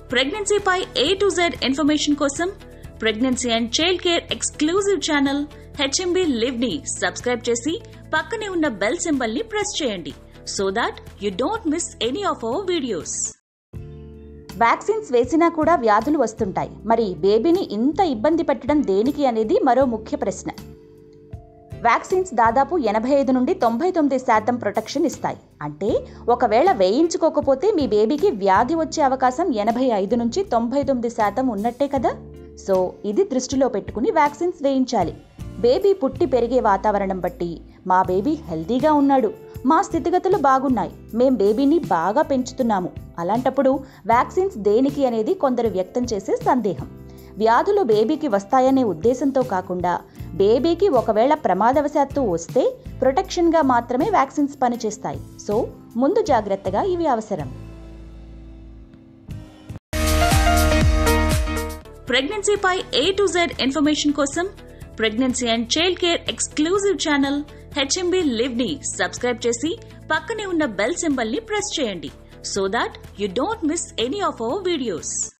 ప్రెగ్నెన్సీపై A to Z information కోసం pregnancy and child care exclusive channel HMB live ని subscribe చేసి పక్కనే ఉన్న బెల్ సింబల్ ని ప్రెస్ చేయండి so that you don't miss any of our videos vaccines వేసినా కూడా వ్యాధులు వస్తుంటాయి మరి బేబీని ఇంత ఇబ్బంది పెట్టడం దేనికి అనేది మరో ముఖ్య ప్రశ్న వ్యాక్సిన్స్ దాదాపు ఎనభై ఐదు నుండి తొంభై తొమ్మిది శాతం ప్రొటెక్షన్ ఇస్తాయి అంటే ఒకవేళ వేయించుకోకపోతే మీ బేబీకి వ్యాధి వచ్చే అవకాశం ఎనభై ఐదు నుంచి తొంభై తొమ్మిది శాతం ఉన్నట్టే కదా సో ఇది దృష్టిలో పెట్టుకుని వ్యాక్సిన్స్ వేయించాలి బేబీ పుట్టి పెరిగే వాతావరణం బట్టి మా బేబీ హెల్తీగా ఉన్నాడు మా స్థితిగతులు బాగున్నాయి మేం బేబీని బాగా పెంచుతున్నాము అలాంటప్పుడు వ్యాక్సిన్స్ దేనికి అనేది కొందరు వ్యక్తం చేసే సందేహం వ్యాధులు బేబీకి వస్తాయనే ఉద్దేశంతో కాకుండా బేబీకి ఒకవేళ ప్రమాదవశాత్తు వస్తే ప్రొటెక్షన్గా మాత్రమే వ్యాక్సిన్స్ పనిచేస్తాయి సో ముందు జాగ్రత్తగా ఇవి అవసరం ప్రెగ్నెన్సీపై ఏ టు జెడ్ ఇన్ఫర్మేషన్ కోసం pregnancy and child care exclusive channel HMB live ని సబ్స్క్రైబ్ చేసి పక్కనే ఉన్న బెల్ సింబల్ ని ప్రెస్ చేయండి so that you don't miss any of our videos